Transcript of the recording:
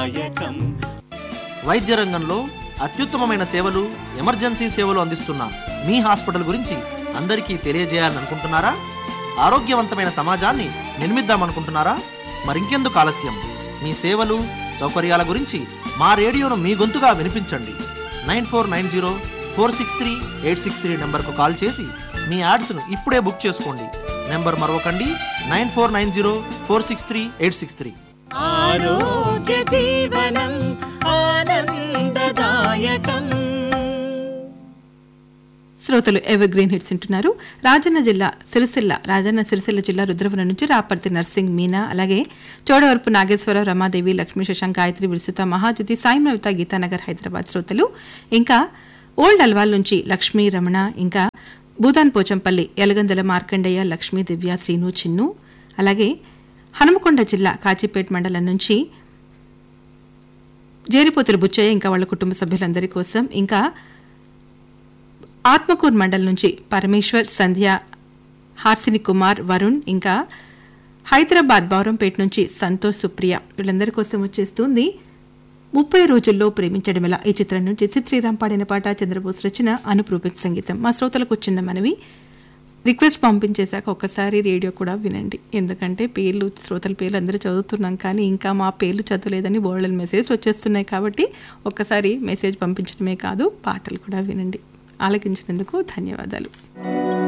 ఆనందదాయకం వైద్య రంగంలో అత్యుత్తమమైన సేవలు ఎమర్జెన్సీ సేవలు అందిస్తున్న మీ హాస్పిటల్ గురించి అందరికీ తెలియజేయాలని అనుకుంటున్నారా ఆరోగ్యవంతమైన సమాజాన్ని నిర్మిద్దామనుకుంటున్నారా మరింకెందుకు ఆలస్యం మీ సేవలు సౌకర్యాల గురించి మా రేడియోను మీ గొంతుగా వినిపించండి nine four nine zero four six three eight six three నెంబర్కు కాల్ చేసి మీ యాడ్స్ను ఇప్పుడే బుక్ చేసుకోండి నెంబర్ మరొకండి nine four nine zero four six three eight six three ఆరోగ్య జీవనం ఆనందదాయకం శ్రోతలు ఎవర్ గ్రీన్ హిట్స్ వింటున్నారు రాజన్న జిల్లా సిరిసిల్ల రాజన్న సిరిసిల్ల జిల్లా రుద్రవరం నుంచి రాపర్తి నర్సింగ్ మీనా అలాగే చోడవరపు నాగేశ్వరరావు రమాదేవి లక్ష్మీ శశాంక్ గాయత్రి విరుసుత మహాజ్యోతి సాయి నవిత గీతానగర్ హైదరాబాద్ శ్రోతలు ఇంకా ఓల్డ్ అల్వాల్ నుంచి లక్ష్మీ రమణ ఇంకా భూదాన్ పోచంపల్లి యలగందల మార్కండయ్య లక్ష్మీ దివ్య శ్రీను చిన్ను అలాగే హనుమకొండ జిల్లా కాచిపేట్ మండలం నుంచి జేరిపోతుల బుచ్చయ్య ఇంకా వాళ్ళ కుటుంబ సభ్యులందరి కోసం ఇంకా ఆత్మకూర్ మండల్ నుంచి పరమేశ్వర్ సంధ్య హార్సిని కుమార్ వరుణ్ ఇంకా హైదరాబాద్ బౌరంపేట నుంచి సంతోష్ సుప్రియ వీళ్ళందరి కోసం వచ్చేస్తుంది ముప్పై రోజుల్లో ప్రేమించడం ఎలా ఈ చిత్రం నుంచి శ్రీరామ్ పాడిన పాట చంద్రబోస్ రచన అనుప్రూపిత్ సంగీతం మా శ్రోతలకు చిన్న మనవి రిక్వెస్ట్ పంపించేశాక ఒక్కసారి రేడియో కూడా వినండి ఎందుకంటే పేర్లు శ్రోతల పేర్లు అందరూ చదువుతున్నాం కానీ ఇంకా మా పేర్లు చదవలేదని బోర్డల్ మెసేజ్ వచ్చేస్తున్నాయి కాబట్టి ఒక్కసారి మెసేజ్ పంపించడమే కాదు పాటలు కూడా వినండి ఆలకించినందుకు ధన్యవాదాలు